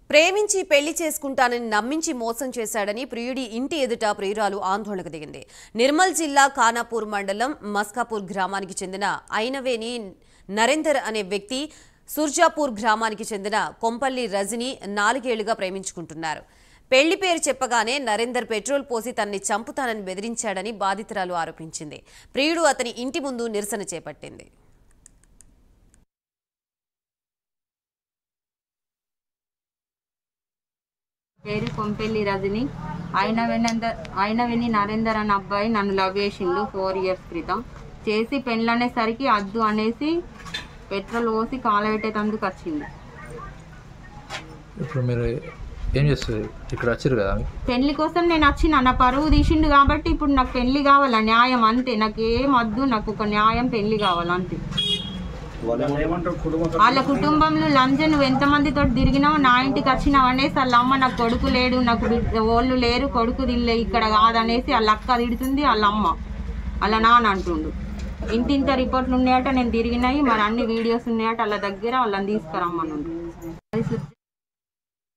ప్రేమించి పెళ్లి చేసుకుంటానని నమ్మించి మోసం చేశాడని ప్రియుడి ఇంటి ఎదుట ప్రియురాలు ఆందోళనకు దిగింది నిర్మల్ జిల్లా ఖానాపూర్ మండలం మస్కాపూర్ గ్రామానికి చెందిన అయినవేని నరేందర్ అనే వ్యక్తి సుర్జాపూర్ గ్రామానికి చెందిన కొంపల్లి రజని నాలుగేళ్లుగా ప్రేమించుకుంటున్నారు పెళ్లి పేరు చెప్పగానే నరేందర్ పెట్రోల్ పోసి తనని చంపుతానని బెదిరించాడని బాధితురాలు ఆరోపించింది ప్రియుడు అతని ఇంటి ముందు నిరసన చేపట్టింది పేరు కొంపెల్లి రజని ఆయన వెనందర్ ఆయన వెని నరేందర్ అనే అబ్బాయి నన్ను లవ్ చేసిండు ఫోర్ ఇయర్స్ క్రితం చేసి పెళ్ళి అనేసరికి అద్దు అనేసి పెట్రోల్ పోసి కాలబెట్టేటందుకు వచ్చింది ఇప్పుడు మీరు ఏం చేస్తారు ఇక్కడ వచ్చారు కదా పెళ్లి కోసం నేను వచ్చిన నా పరువు తీసిండు కాబట్టి ఇప్పుడు నాకు పెళ్లి కావాలా న్యాయం అంతే నాకు ఏం వద్దు నాకు ఒక న్యాయం పెళ్లి కావాలి అంతే వాళ్ళ కుటుంబంలో లంచ నువ్వు ఎంతమందితో తిరిగినావు నా ఇంటికి వచ్చినావు అనేసి వాళ్ళ అమ్మ నాకు కొడుకు లేడు నాకు బిడ్డ- ఓళ్ళు లేరు కొడుకు తిల్లే ఇక్కడ కాదనేసి వాళ్ళ అక్క తిడుతుంది వాళ్ళ అమ్మ వాళ్ళ నాన్న అంటుండు ఇంటింత రిపోర్ట్లు ఉన్నాయట నేను తిరిగినాయి మరి అన్ని వీడియోస్ ఉన్నాయట వాళ్ళ దగ్గర వాళ్ళని తీసుకురమ్మను అది సుత్తి